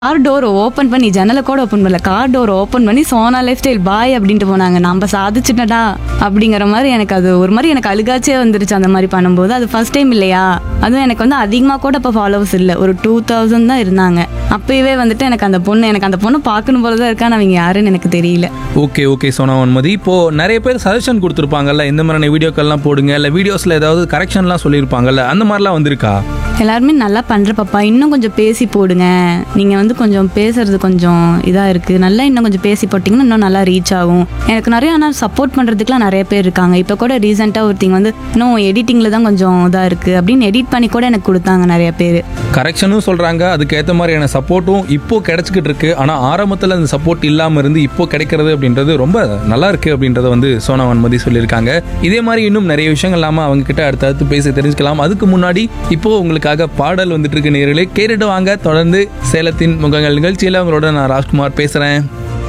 car door open பண்ணி ஜன்னலை கூட ஓப்பன் பண்ணல கார் டோர் ஓப்பன் பண்ணி சோனா லைஃப் ஸ்டைல் பாய் அப்படின்ட்டு போனாங்க நம்ம சாதிச்சுட்டடா அப்படிங்கிற மாதிரி எனக்கு அது ஒரு மாதிரி எனக்கு அழுகாச்சே வந்துருச்சு அந்த மாதிரி பண்ணும்போது அது ஃபர்ஸ்ட் டைம் இல்லையா அதுவும் எனக்கு வந்து அதிகமாக கூட இப்போ ஃபாலோவர்ஸ் இல்லை ஒரு டூ தௌசண்ட் தான் இருந்தாங்க அப்பயே வந்துட்டு எனக்கு அந்த பொண்ணு எனக்கு அந்த பொண்ணு பார்க்கணும் போல தான் இருக்கான்னு அவங்க யாருன்னு எனக்கு தெரியல ஓகே ஓகே சோனா வன்மதி இப்போ நிறைய பேர் சஜஷன் கொடுத்துருப்பாங்கல்ல இந்த மாதிரியான வீடியோக்கள்லாம் போடுங்க இல்லை வீடியோஸில் ஏதாவது கரெக்ஷன்லாம் சொல்லியிருப்பாங்கல்ல அந்த மாதிரிலாம் வந்திருக்கா எல்லாருமே நல்லா பண்ற பாப்பா இன்னும் கொஞ்சம் பேசி போடுங்க நீங்க வந்து கொஞ்சம் பேசுறது கொஞ்சம் இதா இருக்கு நல்லா இன்னும் கொஞ்சம் பேசி போட்டிங்கன்னா இன்னும் நல்லா ரீச் ஆகும் எனக்கு நிறைய ஆனால் சப்போர்ட் பண்றதுக்குலாம் நிறைய பேர் இருக்காங்க இப்போ கூட ரீசெண்டாக ஒருத்திங்க வந்து இன்னும் எடிட்டிங்ல தான் கொஞ்சம் இதா இருக்கு அப்படின்னு எடிட் பண்ணி கூட எனக்கு கொடுத்தாங்க நிறைய பேர் கரெக்ஷனும் சொல்கிறாங்க அதுக்கேற்ற மாதிரியான சப்போர்ட்டும் இப்போ கிடைச்சிக்கிட்டு இருக்கு ஆனால் ஆரம்பத்தில் அந்த சப்போர்ட் இல்லாமல் இருந்து இப்போ கிடைக்கிறது அப்படின்றது ரொம்ப நல்லா இருக்கு அப்படின்றத வந்து சோனா வன்மதி சொல்லியிருக்காங்க இதே மாதிரி இன்னும் நிறைய விஷயங்கள் இல்லாமல் அவங்க கிட்ட அடுத்தடுத்து பேசி தெரிஞ்சுக்கலாம் அதுக்கு முன்னாடி இப்போ உங்களுக்காக பாடல் வந்துட்டு இருக்கு நேர்களே கேட்டுட்டு வாங்க தொடர்ந்து சேலத்தின் முகங்கள் நிகழ்ச்சியில் உங்களோட நான் ராஜ்குமார் பேசுகிறேன்